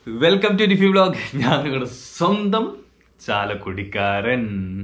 Welcome to ഡിഫി vlog ഞാൻ നിങ്ങളുടെ സ്വന്തം ചാലക്കുടിക്കാരൻ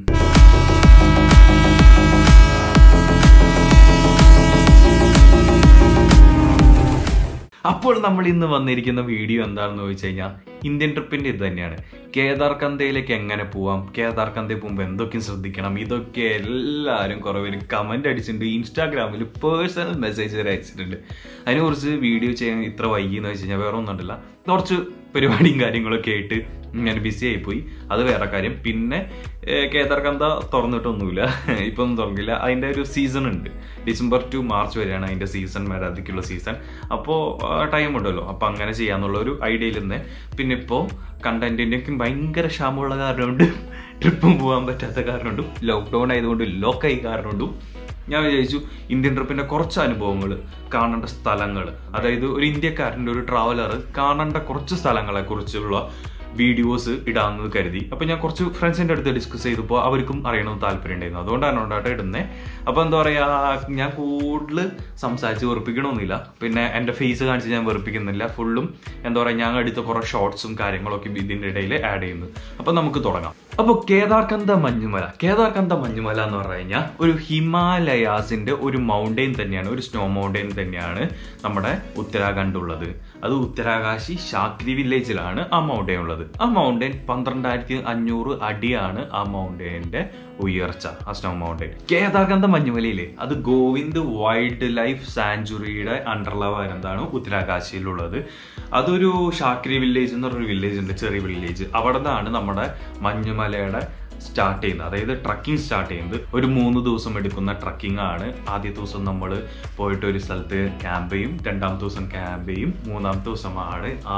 അപ്പോൾ നമ്മൾ ഇന്ന് വന്നിരിക്കുന്ന വീഡിയോ എന്താണെന്ന് ചോദിച്ചു കഴിഞ്ഞാൽ ഇന്ത്യൻ ട്രിപ്പിന്റെ ഇത് തന്നെയാണ് കേദാർ കന്തയിലേക്ക് എങ്ങനെ പോവാം കേദാർ കന്തയിൽ പോകുമ്പോൾ എന്തൊക്കെ ശ്രദ്ധിക്കണം ഇതൊക്കെ എല്ലാവരും കുറേ പേര് കമന്റ് അടിച്ചിട്ടുണ്ട് ഇൻസ്റ്റാഗ്രാമിൽ പേഴ്സണൽ മെസ്സേജ് വരെ അയച്ചിട്ടുണ്ട് അതിനെക്കുറിച്ച് വീഡിയോ ചെയ്യാൻ ഇത്ര വൈകിയെന്ന് വെച്ച് കഴിഞ്ഞാൽ വേറെ ഒന്നുമില്ല കുറച്ച് പരിപാടിയും കാര്യങ്ങളൊക്കെ ആയിട്ട് ഞാൻ ബിസി ആയിപ്പോയി അത് വേറെ കാര്യം പിന്നെ ഏഹ്, കേദാർകന്ത തുറന്നിട്ടൊന്നുമില്ല ഇപ്പം ഒന്നും തുറക്കില്ല അതിൻ്റെ ഒരു സീസൺ ഉണ്ട് ഡിസംബർ ടു മാർച്ച് വരെയാണ് അതിൻ്റെ സീസൺ വരാതിക്കുള്ള സീസൺ അപ്പോൾ ടൈം ഉണ്ടല്ലോ അപ്പോൾ അങ്ങനെ ചെയ്യാന്നുള്ള ഒരു ഐഡിയയിൽ നിന്ന് പിന്നെ ഇപ്പോൾ കണ്ടന്റിൻ്റെയൊക്കെ ഭയങ്കര ക്ഷാമമുള്ള കാരണമുണ്ട് ട്രിപ്പും പോകാൻ പറ്റാത്ത കാരണമുണ്ടും ലോക്ക്ഡൗൺ ആയതുകൊണ്ട് ലോക്കായി കാരണമുണ്ടും ഞാൻ വിചാരിച്ചു ഇന്ത്യൻ ട്രിപ്പിന്റെ കുറച്ച് അനുഭവങ്ങൾ കാണേണ്ട സ്ഥലങ്ങൾ അതായത് ഒരു ഇന്ത്യക്കാരൻ്റെ ഒരു ട്രാവലർ കാണേണ്ട കുറച്ച് സ്ഥലങ്ങളെ കുറിച്ചുള്ള വീഡിയോസ് ഇടാമെന്ന് കരുതി അപ്പൊ ഞാൻ കുറച്ച് ഫ്രണ്ട്സിന്റെ അടുത്ത് ഡിസ്കസ് ചെയ്തപ്പോൾ അവർക്കും അറിയണമെന്ന് താല്പര്യം ഉണ്ടായിരുന്നു അതുകൊണ്ടാണ് ഉണ്ടായിട്ട് ഇടുന്നത് അപ്പൊ എന്താ പറയാ ഞാൻ കൂടുതൽ സംസാരിച്ച് വെറുപ്പിക്കണമെന്നില്ല പിന്നെ എന്റെ ഫേസ് കാണിച്ച് ഞാൻ വെറുപ്പിക്കുന്നില്ല ഫുള്ളും എന്താ പറയാ ഞാൻ എടുത്ത കുറെ ഷോർട്സും കാര്യങ്ങളൊക്കെ ഇതിന്റെ ഇടയിൽ ആഡ് ചെയ്യുന്നു അപ്പൊ നമുക്ക് തുടങ്ങാം അപ്പൊ കേദാർകന്ത മഞ്ഞുമല കേദാർകന്ത മഞ്ഞുമല എന്ന് പറഞ്ഞു കഴിഞ്ഞാൽ ഒരു ഹിമാലയാസിന്റെ ഒരു മൗണ്ടെയിൻ തന്നെയാണ് ഒരു സ്നോ മൗണ്ടെയിൻ തന്നെയാണ് നമ്മുടെ ഉത്തരാഖണ്ഡ് ഉള്ളത് അത് ഉത്തരാകാശി ഷാക്രി വില്ലേജിലാണ് ആ മൗണ്ടെയിൻ ഉള്ളത് ആ മൗണ്ടെയിൻ പന്ത്രണ്ടായിരത്തി അഞ്ഞൂറ് അടിയാണ് ആ മൗണ്ടെയിന്റെ ഉയർച്ച ആ സ്നോ മൗണ്ടെയിൻ കേദാർകന്ത മഞ്ഞുമലയിലെ അത് ഗോവിന്ദ് വൈൽഡ് ലൈഫ് സാഞ്ചുറിയുടെ അണ്ടറിലെ വരുന്നതാണ് ഉത്തരാകാശിയിലുള്ളത് അതൊരു ഷാക്രി വില്ലേജ് എന്ന് പറഞ്ഞൊരു വില്ലേജ് ഉണ്ട് ചെറിയ വില്ലേജ് അവിടെ നിന്നാണ് നമ്മുടെ മഞ്ഞുമലയുടെ സ്റ്റാർട്ട് ചെയ്യുന്നത് അതായത് ട്രക്കിംഗ് സ്റ്റാർട്ട് ചെയ്യുന്നത് ഒരു മൂന്ന് ദിവസം എടുക്കുന്ന ട്രക്കിംഗ് ആണ് ആദ്യ ദിവസം നമ്മൾ പോയിട്ട് ഒരു സ്ഥലത്ത് ക്യാമ്പ് ചെയ്യും രണ്ടാമത്തെ ദിവസം ക്യാമ്പ് ചെയ്യും മൂന്നാമത്തെ ദിവസമാണ് ആ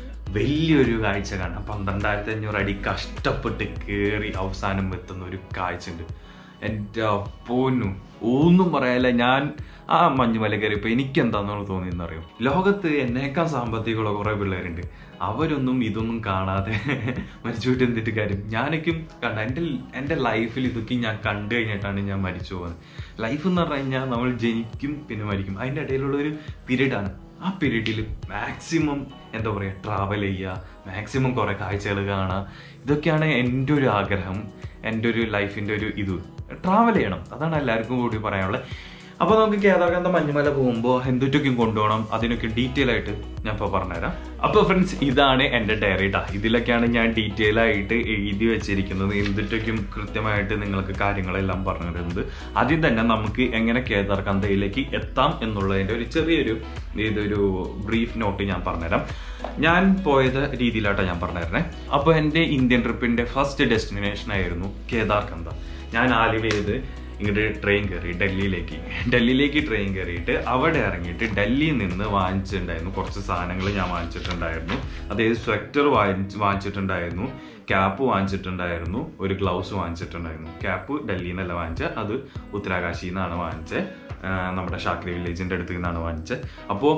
വലിയൊരു കാഴ്ച കാണാം പന്ത്രണ്ടായിരത്തി അഞ്ഞൂറ് അടി കഷ്ടപ്പെട്ട് കയറി അവസാനം എത്തുന്ന ഒരു കാഴ്ച ഉണ്ട് എൻ്റെ പോന്നു ഒന്നും പറയാല്ല ഞാൻ ആ മഞ്ഞുമല കയറിയപ്പോൾ എനിക്ക് എന്താണെന്ന് തോന്നിയെന്ന് അറിയും ലോകത്ത് എന്നേക്കാൾ സാമ്പത്തികമുള്ള കുറേ പിള്ളേരുണ്ട് അവരൊന്നും ഇതൊന്നും കാണാതെ മരിച്ചുപോയിട്ട് എന്തിട്ട് കാര്യം ഞാനൊക്കെയും കണ്ട എൻ്റെ എൻ്റെ ലൈഫിൽ ഇതൊക്കെ ഞാൻ കണ്ടു കഴിഞ്ഞിട്ടാണ് ഞാൻ മരിച്ചു പോകുന്നത് ലൈഫ് എന്ന് പറഞ്ഞു കഴിഞ്ഞാൽ നമ്മൾ ജനിക്കും പിന്നെ മരിക്കും അതിൻ്റെ ഇടയിലുള്ള ഒരു പീരീഡാണ് ആ പീരീഡിൽ മാക്സിമം എന്താ പറയുക ട്രാവൽ ചെയ്യുക മാക്സിമം കുറേ കാഴ്ചകൾ കാണുക ഇതൊക്കെയാണ് എൻ്റെ ഒരു ആഗ്രഹം എൻ്റെ ഒരു ലൈഫിൻ്റെ ഒരു ഇത് ട്രാവൽ ചെയ്യണം അതാണ് എല്ലാവർക്കും കൂടി പറയാനുള്ളത് അപ്പോൾ നമുക്ക് കേദാർകന്ത മഞ്ഞുമല പോകുമ്പോൾ എന്തൊറ്റൊക്കെയും കൊണ്ടുപോകണം അതിനൊക്കെ ഡീറ്റെയിൽ ആയിട്ട് ഞാൻ ഇപ്പോൾ പറഞ്ഞുതരാം അപ്പോൾ ഫ്രണ്ട്സ് ഇതാണ് എൻ്റെ ഡയറി ടാ ഇതിലൊക്കെയാണ് ഞാൻ ഡീറ്റെയിൽ ആയിട്ട് എഴുതി വെച്ചിരിക്കുന്നത് എന്തൊറ്റൊക്കെയും കൃത്യമായിട്ട് നിങ്ങൾക്ക് കാര്യങ്ങളെല്ലാം പറഞ്ഞു തരുന്നത് ആദ്യം തന്നെ നമുക്ക് എങ്ങനെ കേദാർകന്തയിലേക്ക് എത്താം എന്നുള്ളതിൻ്റെ ഒരു ചെറിയൊരു ഇതൊരു ബ്രീഫ് നോട്ട് ഞാൻ പറഞ്ഞുതരാം ഞാൻ പോയത് രീതിയിലായിട്ടാണ് ഞാൻ പറഞ്ഞുതരണേ അപ്പോൾ എൻ്റെ ഇന്ത്യൻ ട്രിപ്പിൻ്റെ ഫസ്റ്റ് ഡെസ്റ്റിനേഷൻ ആയിരുന്നു കേദാർകന്ത ഞാൻ ആലുവയത് ഇങ്ങോട്ട് ട്രെയിൻ കയറി ഡൽഹിയിലേക്ക് ഡൽഹിയിലേക്ക് ട്രെയിൻ കയറിയിട്ട് അവിടെ ഇറങ്ങിയിട്ട് ഡൽഹിയിൽ നിന്ന് വാങ്ങിച്ചിട്ടുണ്ടായിരുന്നു കുറച്ച് സാധനങ്ങൾ ഞാൻ വാങ്ങിച്ചിട്ടുണ്ടായിരുന്നു അതായത് സ്വെറ്റർ വാങ്ങിച്ച് വാങ്ങിച്ചിട്ടുണ്ടായിരുന്നു ക്യാപ്പ് വാങ്ങിച്ചിട്ടുണ്ടായിരുന്നു ഒരു ഗ്ലൗസ് വാങ്ങിച്ചിട്ടുണ്ടായിരുന്നു ക്യാപ്പ് ഡൽഹിയിൽ നിന്നല്ല വാങ്ങിച്ചത് അത് ഉത്തരാകാശിയിൽ നിന്നാണ് വാങ്ങിച്ചത് ആ, നമ്മുടെ ഷാക്രി വില്ലേജിൻ്റെ അടുത്ത് നിന്നാണ് വാങ്ങിച്ചത് അപ്പോൾ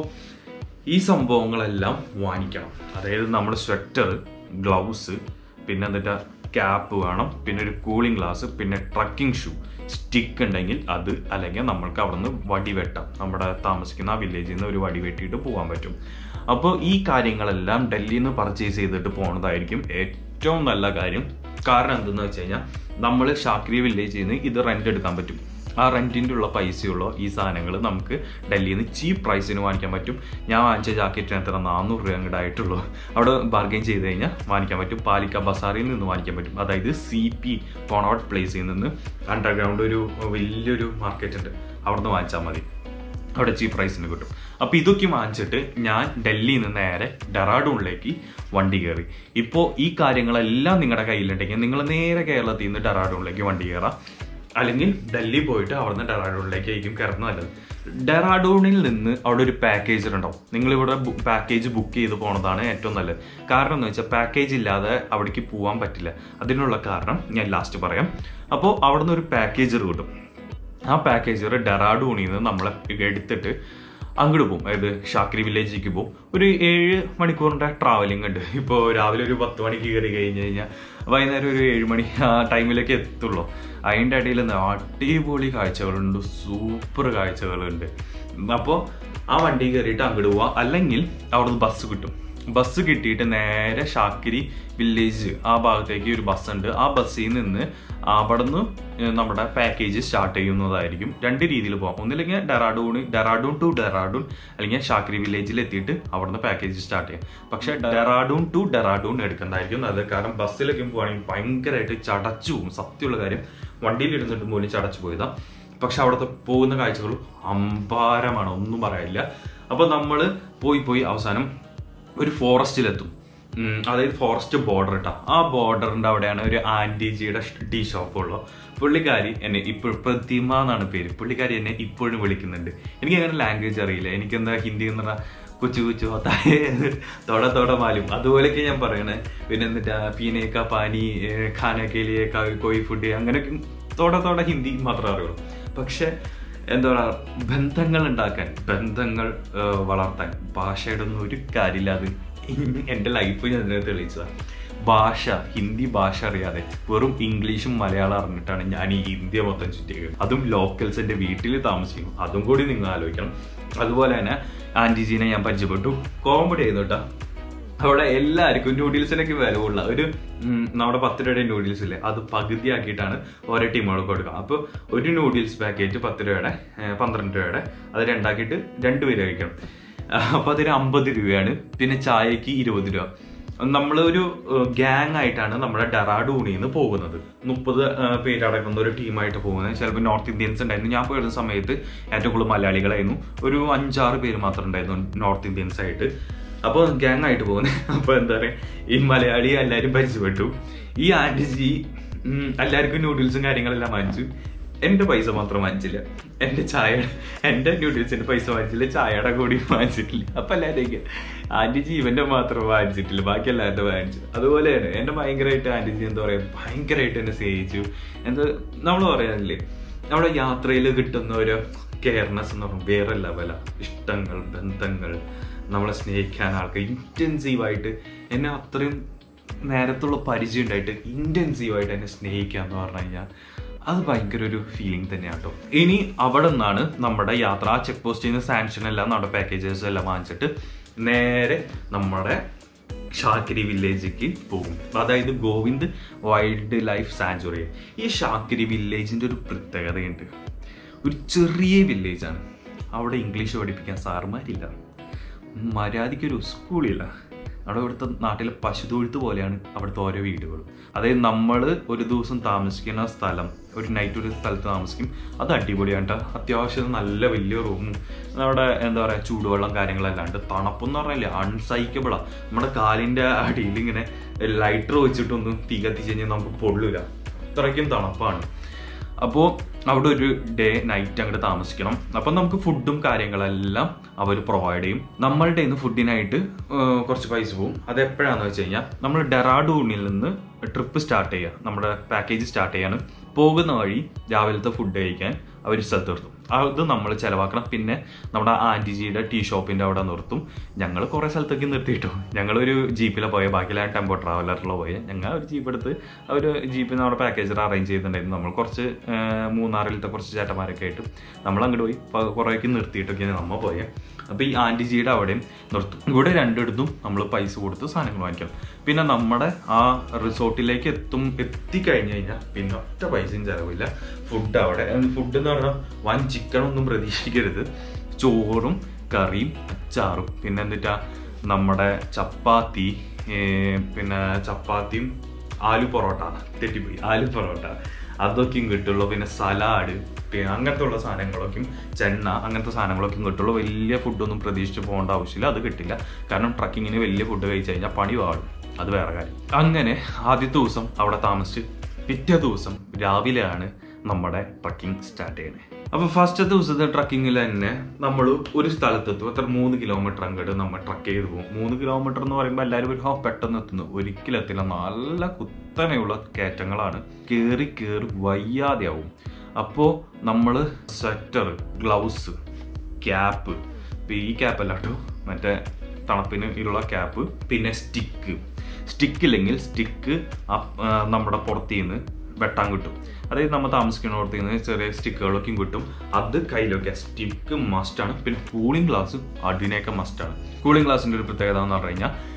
ഈ സംഭവങ്ങളെല്ലാം വാങ്ങിക്കണം അതായത് നമ്മുടെ സ്വെറ്റർ ഗ്ലൗസ് പിന്നെ എന്നിട്ട് ക്യാപ്പ് വേണം പിന്നെ ഒരു കൂളിംഗ് ഗ്ലാസ് പിന്നെ ട്രക്കിംഗ് ഷൂ സ്റ്റിക്ക് ഉണ്ടെങ്കിൽ അത് അല്ലെങ്കിൽ നമ്മൾക്ക് അവിടെ നിന്ന് വടി വെട്ടാം നമ്മുടെ താമസിക്കുന്ന ആ വില്ലേജിൽ നിന്ന് ഒരു വടി വെട്ടിയിട്ട് പോകാൻ പറ്റും അപ്പോൾ ഈ കാര്യങ്ങളെല്ലാം ഡൽഹിയിൽ നിന്ന് പർച്ചേസ് ചെയ്തിട്ട് പോകുന്നതായിരിക്കും ഏറ്റവും നല്ല കാര്യം കാരണം എന്തെന്ന് വെച്ച് കഴിഞ്ഞാൽ നമ്മൾ ഷാക്രി വില്ലേജിൽ നിന്ന് ഇത് റെന്റ് എടുക്കാൻ പറ്റും ആ റെന്റിൻ്റെ ഉള്ള പൈസയുള്ള ഈ സാധനങ്ങൾ നമുക്ക് ഡൽഹിയിൽ നിന്ന് ചീപ്പ് പ്രൈസിന് വാങ്ങിക്കാൻ പറ്റും ഞാൻ വാങ്ങിച്ച ജാക്കറ്റിന് എത്ര നാനൂറ് രൂപ അങ്ങോട്ട് ആയിട്ടുള്ളൂ അവിടെ ബാർഗെയിൻ ചെയ്ത് കഴിഞ്ഞാൽ വാങ്ങിക്കാൻ പറ്റും പാലിക്ക ബസാറിൽ നിന്ന് വാങ്ങിക്കാൻ പറ്റും അതായത് സി പി കോണോട്ട് പ്ലേസിൽ നിന്ന് അണ്ടർഗ്രൗണ്ട് ഒരു വലിയൊരു മാർക്കറ്റ് ഉണ്ട് അവിടെ നിന്ന് വാങ്ങിച്ചാൽ മതി അവിടെ ചീപ്പ് പ്രൈസിന് കിട്ടും അപ്പോൾ ഇതൊക്കെ വാങ്ങിച്ചിട്ട് ഞാൻ ഡൽഹിയിൽ നിന്ന് നേരെ ഡെറാഡൂണിലേക്ക് വണ്ടി കയറി ഇപ്പോൾ ഈ കാര്യങ്ങളെല്ലാം നിങ്ങളുടെ കയ്യിലുണ്ടെങ്കിൽ നിങ്ങൾ നേരെ കേരളത്തിൽ നിന്ന് ഡെറാഡൂണിലേക്ക് വണ്ടി കയറാം അല്ലെങ്കിൽ ഡൽഹി പോയിട്ട് അവിടുന്ന് ഡെറാഡൂണിലേക്ക് ആയിരിക്കും കയറുന്നത് നല്ലത് ഡെറാഡൂണിൽ നിന്ന് അവിടെ ഒരു പാക്കേജ് ഉണ്ടാവും നിങ്ങൾ ഇവിടെ പാക്കേജ് ബുക്ക് ചെയ്ത് പോണതാണ് ഏറ്റവും നല്ലത് കാരണം എന്ന് വെച്ചാൽ പാക്കേജ് ഇല്ലാതെ അവിടേക്ക് പോകാൻ പറ്റില്ല അതിനുള്ള കാരണം ഞാൻ ലാസ്റ്റ് പറയാം അപ്പോൾ അവിടുന്ന് ഒരു പാക്കേജർ കിട്ടും ആ പാക്കേജർ ഡെറാഡൂണിൽ നിന്ന് നമ്മളെ എടുത്തിട്ട് അങ്ങോട്ട് പോകും അതായത് ഷാക്രി വില്ലേജിലേക്ക് പോകും ഒരു ഏഴ് മണിക്കൂറിൻ്റെ ട്രാവലിംഗ് ഉണ്ട് ഇപ്പോൾ രാവിലെ ഒരു പത്ത് മണിക്ക് കയറി കഴിഞ്ഞ് കഴിഞ്ഞാൽ വൈകുന്നേരം ഒരു ഏഴ് മണി ആ ടൈമിലേക്ക് എത്തുള്ളൂ അതിൻ്റെ ഇടയിൽ അടിപൊളി കാഴ്ചകളുണ്ട് സൂപ്പർ കാഴ്ചകളുണ്ട് അപ്പോൾ ആ വണ്ടി കയറിയിട്ട് അങ്ങോട്ട് പോവാം അല്ലെങ്കിൽ അവിടുന്ന് ബസ് കിട്ടും ബസ് കിട്ടിയിട്ട് നേരെ ഷാക്കിരി വില്ലേജ് ആ ഭാഗത്തേക്ക് ഒരു ബസ് ഉണ്ട് ആ ബസ്സിൽ നിന്ന് അവിടെ നിന്ന് നമ്മുടെ പാക്കേജ് സ്റ്റാർട്ട് ചെയ്യുന്നതായിരിക്കും രണ്ട് രീതിയിൽ പോകാം ഒന്നില്ലെങ്കിൽ ഡെറാഡൂൺ ഡെറാഡൂൺ ടു ഡെറാഡൂൺ അല്ലെങ്കിൽ ഷാക്കിരി വില്ലേജിൽ എത്തിയിട്ട് അവിടുന്ന് പാക്കേജ് സ്റ്റാർട്ട് ചെയ്യാം പക്ഷെ ഡെറാഡൂൺ ടു ഡെറാഡൂൺ എടുക്കണ്ടായിരിക്കും അത് കാരണം ബസ്സിലൊക്കെ പോവുകയാണെങ്കിൽ ഭയങ്കരമായിട്ട് ചടച്ചു പോകും സത്യമുള്ള കാര്യം വണ്ടിയിൽ ഇരുന്നിട്ട് പോലും ചടച്ചു പോയതാ പക്ഷെ അവിടുത്തെ പോകുന്ന കാഴ്ചകൾ അമ്പാരമാണ് ഒന്നും പറയാനില്ല അപ്പൊ നമ്മൾ പോയി പോയി അവസാനം ഒരു ഫോറസ്റ്റിലെത്തും ഉം, അതായത് ഫോറസ്റ്റ് ബോർഡർ ഇട്ടാ ആ ബോർഡറിന്റെ അവിടെയാണ് ഒരു ആന്റിജിയുടെ ടീ ഷോപ്പ് ഉള്ളത് പുള്ളിക്കാരി എന്നെ ഇപ്പോൾ പ്രതിമ എന്നാണ് പേര് പുള്ളിക്കാരി എന്നെ ഇപ്പോഴും വിളിക്കുന്നുണ്ട് എനിക്ക് അങ്ങനെ ലാംഗ്വേജ് അറിയില്ല എനിക്ക് എന്താ ഹിന്ദി എന്ന് പറഞ്ഞാൽ കുച്ചു കുച്ചു ഹോത്തായേ തൊട തൊട മാലും അതുപോലെയൊക്കെ ഞാൻ പറയണേ പിന്നെ എന്നിട്ട് പീനേക്ക പാനി ഖാനക്കേലിയെ കോയി ഫുഡ് അങ്ങനെയൊക്കെ തൊട തൊട ഹിന്ദി മാത്രമേ അറിയുള്ളൂ പക്ഷെ എന്താ പറയുക ബന്ധങ്ങൾ ഉണ്ടാക്കാൻ ബന്ധങ്ങൾ ആ, വളർത്താൻ ഭാഷയുടെ ഒന്നും ഒരു കാര്യമില്ല അത് എൻ്റെ ലൈഫ് ഞാൻ ഇതിനെ തെളിയിച്ചതാണ് ഭാഷ ഹിന്ദി ഭാഷ അറിയാതെ വെറും ഇംഗ്ലീഷും മലയാളം അറിഞ്ഞിട്ടാണ് ഞാൻ ഈ ഇന്ത്യ മൊത്തം ചുറ്റിയത് അതും ലോക്കൽസ് എൻ്റെ വീട്ടിൽ താമസിക്കും അതും കൂടി നിങ്ങൾ ആലോചിക്കണം അതുപോലെ തന്നെ ആൻറ്റിജീനെ ഞാൻ പരിചയപ്പെട്ടു കോമഡി ചെയ്യുന്നു കേട്ടോ അവിടെ എല്ലാവർക്കും നൂഡിൽസിനൊക്കെ വില ഉള്ള ഒരു ഉം, നമ്മുടെ പത്ത് രൂപയുടെ നൂഡിൽസ് ഇല്ലേ അത് പകുതിയാക്കിയിട്ടാണ് ഓരോ ടീമുകൾക്ക് കൊടുക്കുക അപ്പോൾ ഒരു നൂഡിൽസ് പാക്കറ്റ് പത്ത് രൂപയുടെ ഏർ, പന്ത്രണ്ട് രൂപയുടെ അത് രണ്ടാക്കിയിട്ട് രണ്ടുപേര് കഴിക്കണം അപ്പോൾ അതിന് അമ്പത് രൂപയാണ് പിന്നെ ചായക്ക് ഇരുപത് രൂപ നമ്മളൊരു ഗ്യാങ് ആയിട്ടാണ് നമ്മുടെ ഡെറാഡൂണിൽ നിന്ന് പോകുന്നത് മുപ്പത് പേരടങ്ങുന്ന ഒരു ടീമായിട്ട് പോകുന്നത് ചിലപ്പോൾ നോർത്ത് ഇന്ത്യൻസ് ഉണ്ടായിരുന്നു ഞാൻ പോയിരുന്ന സമയത്ത് ഏറ്റവും കൂടുതൽ മലയാളികളായിരുന്നു ഒരു അഞ്ചാറ് പേര് മാത്രം ഉണ്ടായിരുന്നു നോർത്ത് ഇന്ത്യൻസ് ആയിട്ട് അപ്പോൾ ഗ്യാങ് ആയിട്ട് പോകുന്നത് അപ്പോൾ എന്താ പറയുക ഈ മലയാളി എല്ലാവരും പരിചയപ്പെട്ടു ഈ ആൻറ്റിജി എല്ലാവർക്കും നൂഡിൽസും കാര്യങ്ങളെല്ലാം വാങ്ങിച്ചു എൻ്റെ പൈസ മാത്രം വാങ്ങിച്ചില്ല എൻ്റെ ചായ എൻ്റെ നൂഡിൽസിൻ്റെ പൈസ വാങ്ങിച്ചില്ല ചായയുടെ കൂടി വാങ്ങിച്ചിട്ടില്ല അപ്പം എല്ലാവരും ആൻറ്റിജി ഇവൻ്റെ മാത്രം വാങ്ങിച്ചിട്ടില്ല ബാക്കി എല്ലാവരുടെ വാങ്ങിച്ചു അതുപോലെയാണ് എന്നെ ഭയങ്കരമായിട്ട് ആൻറ്റിജി എന്താ പറയുക ഭയങ്കരമായിട്ട് എന്നെ സ്നേഹിച്ചു എന്താ നമ്മൾ പറയാനില്ലേ നമ്മുടെ യാത്രയിൽ കിട്ടുന്ന ഒരു കെയർനെസ് എന്ന് പറയുമ്പോൾ വേറെ ലെവല ഇഷ്ടങ്ങൾ ബന്ധങ്ങൾ നമ്മളെ സ്നേഹിക്കാൻ ആൾക്കാർ ഇൻറ്റൻസീവായിട്ട് എന്നെ അത്രയും നേരത്തുള്ള പരിചയം ഉണ്ടായിട്ട് ഇൻറ്റൻസീവായിട്ട് എന്നെ സ്നേഹിക്കുക എന്ന് പറഞ്ഞു കഴിഞ്ഞാൽ അത് ഭയങ്കര ഒരു ഫീലിംഗ് തന്നെയാണ് കേട്ടോ ഇനി അവിടെ നിന്നാണ് നമ്മുടെ യാത്ര ആ ചെക്ക് പോസ്റ്റിൽ നിന്ന് സാങ്ഷൻ എല്ലാം നമ്മുടെ പാക്കേജസ് എല്ലാം വാങ്ങിച്ചിട്ട് നേരെ നമ്മുടെ ഷാക്കിരി വില്ലേജിലേക്ക് പോകും അതായത് ഗോവിന്ദ് വൈൽഡ് ലൈഫ് സാഞ്ചുറി ഈ ഷാക്കിരി വില്ലേജിന്റെ ഒരു പ്രത്യേകതയുണ്ട് ഒരു ചെറിയ വില്ലേജാണ് അവിടെ ഇംഗ്ലീഷ് പഠിപ്പിക്കാൻ സാറുമാരില്ല മര്യാദയ്ക്കൊരു സ്കൂളില്ല അവിടെ ഇവിടുത്തെ നാട്ടിലെ പശുതൊഴുത്ത് പോലെയാണ് അവിടുത്തെ ഓരോ വീടുകളും അതായത് നമ്മൾ ഒരു ദിവസം താമസിക്കുന്ന സ്ഥലം ഒരു നൈറ്റ് ഒരു സ്ഥലത്ത് താമസിക്കും അത് അടിപൊളിയാണ് ട്ടോ. അത്യാവശ്യം നല്ല വലിയ റൂമും അവിടെ എന്താ പറയുക ചൂടുവെള്ളം കാര്യങ്ങളെല്ലാം ഉണ്ട് തണുപ്പെന്ന് പറഞ്ഞാൽ അൺസൈക്കബിളാണ് നമ്മുടെ കാലിൻ്റെ അടിയിൽ ഇങ്ങനെ ലൈറ്റർ വെച്ചിട്ടൊന്നും തീ കത്തിച്ച് കഴിഞ്ഞാൽ നമുക്ക് പൊള്ളൂല അത്രയ്ക്കും തണുപ്പാണ് അപ്പോൾ അവിടെ ഒരു ഡേ നൈറ്റ് അങ്ങോട്ട് താമസിക്കണം അപ്പം നമുക്ക് ഫുഡും കാര്യങ്ങളെല്ലാം അവർ പ്രൊവൈഡ് ചെയ്യും നമ്മളുടെ ഇന്ന് ഫുഡിനായിട്ട് ഏർ, കുറച്ച് പൈസ പോകും അത് എപ്പോഴാന്ന് വെച്ച് കഴിഞ്ഞാൽ നമ്മൾ ഡെറാഡൂണിൽ നിന്ന് ട്രിപ്പ് സ്റ്റാർട്ട് ചെയ്യുക നമ്മുടെ പാക്കേജ് സ്റ്റാർട്ട് ചെയ്യാണ് പോകുന്ന വഴി രാവിലത്തെ ഫുഡ് കഴിക്കാൻ അവർ സ്ഥലത്ത് നിർത്തും അത് നമ്മൾ ചിലവാക്കണം പിന്നെ നമ്മുടെ ആൻറ്റിജിയുടെ ടീ ഷോപ്പിൻ്റെ അവിടെ നിർത്തും ഞങ്ങൾ കുറേ സ്ഥലത്തേക്ക് നിർത്തിയിട്ടു ഞങ്ങളൊരു ജീപ്പിലാണ് പോയ ബാക്കിയെല്ലാം ടെമ്പോ ട്രാവലറിലോ പോയ ഞങ്ങൾ ഒരു ജീപ്പ് എടുത്ത് അവർ ജീപ്പിൽ നമ്മുടെ പാക്കേജർ അറേഞ്ച് ചെയ്തിട്ടുണ്ടായിരുന്നു നമ്മൾ കുറച്ച് ആ, മൂന്നാറിലത്തെ കുറച്ച് ചേട്ടന്മാരൊക്കെ ആയിട്ട് നമ്മൾ അങ്ങോട്ട് പോയി പ- കുറേക്ക് നിർത്തിയിട്ടൊക്കെയാണ് നമ്മൾ പോയത് അപ്പോൾ ഈ ആൻറ്റിജിയുടെ അവിടെയും നിർത്തും ഇവിടെ രണ്ടിടത്തും നമ്മൾ പൈസ കൊടുത്ത് സാധനങ്ങൾ വാങ്ങിക്കണം പിന്നെ നമ്മുടെ ആ റിസോർട്ടിലേക്ക് എത്തും എത്തിക്കഴിഞ്ഞ് കഴിഞ്ഞാൽ പിന്നെ ഒറ്റ പൈസയും ചിലവില്ല ഫുഡ് അവിടെ ഫുഡ് എന്ന് പറഞ്ഞാൽ വൻ ചിക്കൻ ഒന്നും പ്രതീക്ഷിക്കരുത് ചോറും കറിയും അച്ചാറും പിന്നെ എന്നിട്ടാ നമ്മുടെ ചപ്പാത്തി ഏ, പിന്നെ ചപ്പാത്തിയും ആലു പൊറോട്ട തെറ്റിപ്പോയി ആലു പൊറോട്ട അതൊക്കെയും കിട്ടുള്ളൂ പിന്നെ സലാഡ് പിന്നെ അങ്ങനത്തെ ഉള്ള സാധനങ്ങളൊക്കെയും ചെണ്ണ അങ്ങനത്തെ സാധനങ്ങളൊക്കെയും കിട്ടുള്ളൂ വലിയ ഫുഡൊന്നും പ്രതീക്ഷിച്ച് പോകേണ്ട ആവശ്യമില്ല അത് കിട്ടില്ല കാരണം ട്രക്കിങ്ങിന് വലിയ ഫുഡ് കഴിച്ചു കഴിഞ്ഞാൽ പണി പാടും അത് വേറെ കാര്യം അങ്ങനെ ആദ്യത്തെ ദിവസം അവിടെ താമസിച്ച് പിറ്റേ ദിവസം രാവിലെയാണ് നമ്മുടെ ട്രക്കിംഗ് സ്റ്റാർട്ട് ചെയ്യുന്നത് അപ്പൊ ഫസ്റ്റ് ദിവസത്തെ ട്രക്കിങ്ങിൽ തന്നെ നമ്മൾ ഒരു സ്ഥലത്തെത്തും എത്ര മൂന്ന് കിലോമീറ്റർ അങ്ങോട്ട് നമ്മൾ ട്രക്ക് ചെയ്ത് പോകും മൂന്ന് കിലോമീറ്റർ എന്ന് പറയുമ്പോൾ എല്ലാവരും ഒരു ഹോ പെട്ടെന്ന് എത്തുന്നു ഒരിക്കലും എത്തില്ല നല്ല കുത്തനെയുള്ള കയറ്റങ്ങളാണ് കയറി കയറി വയ്യാതെയാവും അപ്പോൾ നമ്മൾ സ്വെറ്റർ ഗ്ലൗസ് ക്യാപ്പ് ഇപ്പം ഈ ക്യാപ്പ് അല്ല കേട്ടോ മറ്റേ തണുപ്പിന് ഉള്ള ക്യാപ്പ് പിന്നെ സ്റ്റിക്ക് സ്റ്റിക്ക് ഇല്ലെങ്കിൽ സ്റ്റിക്ക് നമ്മുടെ പുറത്തു നിന്ന് വെട്ടാൻ കിട്ടും അതായത് നമ്മൾ താമസിക്കുന്നിടത്ത് നിന്ന് ചെറിയ സ്റ്റിക്കുകളൊക്കെയും കിട്ടും അത് കയ്യിലൊക്കെ സ്റ്റിക്ക് മസ്റ്റാണ് പിന്നെ കൂളിംഗ് ഗ്ലാസ് അതിനൊക്കെ മസ്റ്റാണ് കൂളിംഗ് ഗ്ലാസിൻ്റെ ഒരു പ്രത്യേകത എന്ന് പറഞ്ഞു കഴിഞ്ഞാൽ